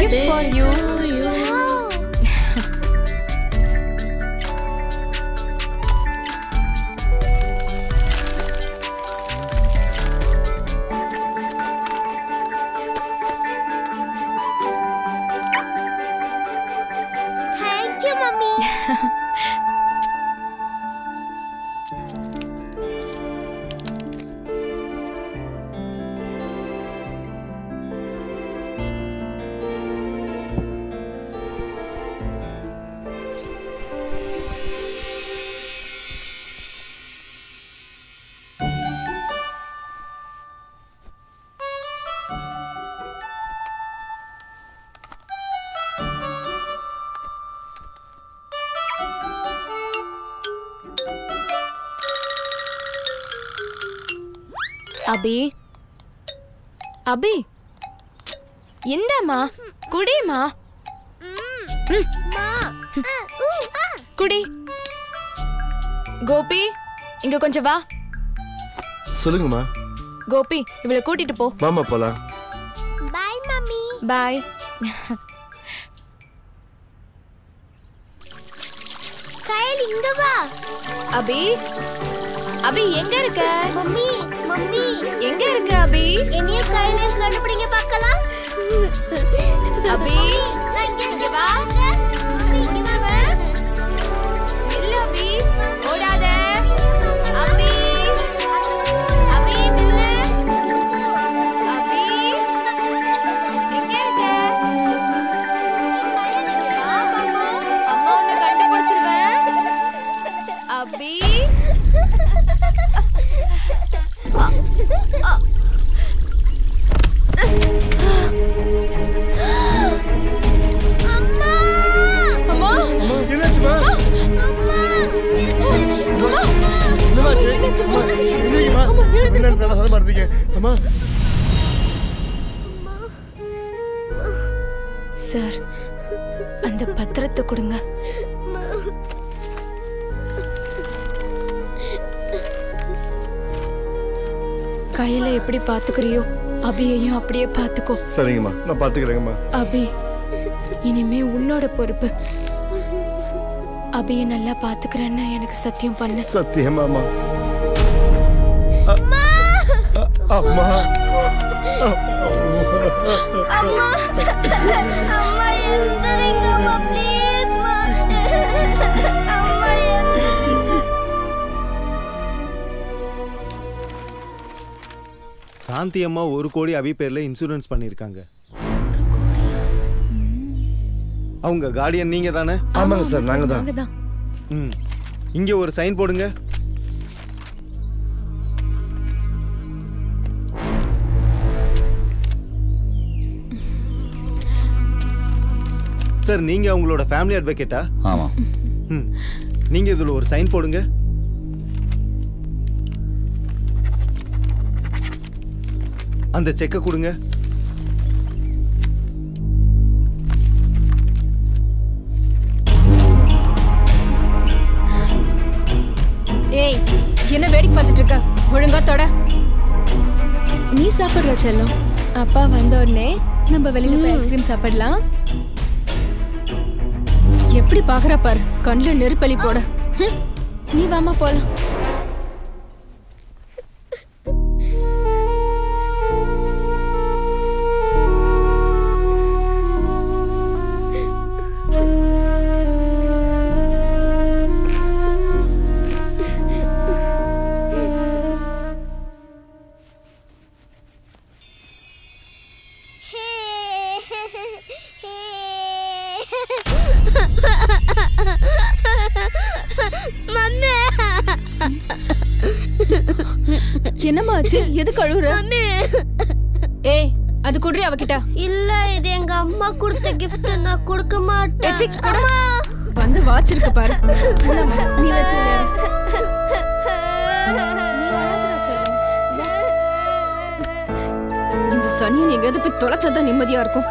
gift for you. Thank you, mummy. அபி அபி இந்தாம்மா குடிமா குடி கோபி இங்க கொஞ்சம் வா சொல்லுங்கம்மா கோபி இவளை கூட்டிட்டு போ மாமா போலாம் Bye, mummy. பாய் கயல் இங்க வா அபி அபி எங்க இருக்க மம்மி மம்மி எங்க இருக்க அபி என்னைய கயல கண்டுபிடிங்க பார்க்கலாம் அபி நான் இங்க இங்க வா மம்மி இங்க வா இல்ல அபி ஓடாத அபி அபி நில்லு அபி எங்க இருக்க வா மாமா அம்மா உன்னை கண்டுபிடிச்சிருவேன் அபி அம்மா அம்மா அம்மா என்னாச்சுமா என்னமாச்சு அம்மா என்னங்கம்மா என்ன நல்லா சதமா இருந்தீங்க அம்மா சார் அந்த பத்திரத்தை கொடுங்க கையில எப்படி பாத்துக்கிறியோ அபியையும் அப்படியே பாத்துக்கோ சரிங்கம்மா நான் பாத்துக்கிறேங்கம்மா அபி இனிமே உன்னோட பொறுப்பு அபியை நல்லா பாத்துக்கிறேன்னு எனக்கு சத்தியம் பண்ணு சத்தியமாமா அம்மா அம்மா அம்மா எந்திரிங்கம்மா ப்ளீஸ் அம்மா எந்திரிங்க சாந்தி அம்மா ஒரு கோடி அபி பேர்ல இன்சூரன்ஸ் பண்ணியிருக்காங்க அவங்க கார்டியன் நீங்க தானே ஆமாங்க சார் நாங்க தான் நாங்கதான். ம் இங்க ஒரு சைன் போடுங்க சார் நீங்க அவங்களோட ஃபேமிலி அட்வொகேட்டா ஆமாம் ம் நீங்க இதுல ஒரு சைன் போடுங்க அந்த செக்கை கொடுங்க ஏய் என்ன வேடிக்கை பார்த்துட்டு இருக்க ஒழுங்கா தொட நீ சாப்பிடுற செல்லம் அப்பா வந்த உடனே நம்ம வெளியில போய் ஐஸ்கிரீம் சாப்பிடலாம் எப்படி பாக்குற பாரு கண்ணுல நெருப்பலி போட ஹம், நீ வாமா போலாம் மம்மி என்னம்மா ஆச்சு எது கழுவுற மம்மி ஏய் அது குடுறி அவகிட்ட இல்ல இது எங்க அம்மா கொடுத்த கிஃப்ட் நான் கொடுக்க மாட்டேன் ஏச்சி, கொடு. வந்து வாச்சிருக்கு பாரு இந்தாம்மா, நீ வச்சு விளையாடு. நீ அழாதடா செல்லம். வா. இந்த சனியன் எங்கேயாவது போய் தொலைச்சாதான் நிம்மதியா இருக்கும்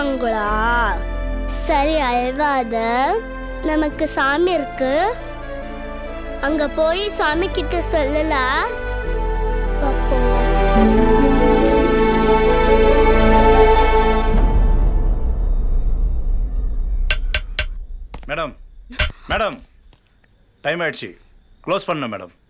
சொல்லிட்டாங்களா சரி அழுவாத நமக்கு சாமி இருக்கு அங்க போய் சாமி கிட்ட சொல்லல மேடம் மேடம் டைம் ஆயிடுச்சு க்ளோஸ் பண்ண மேடம்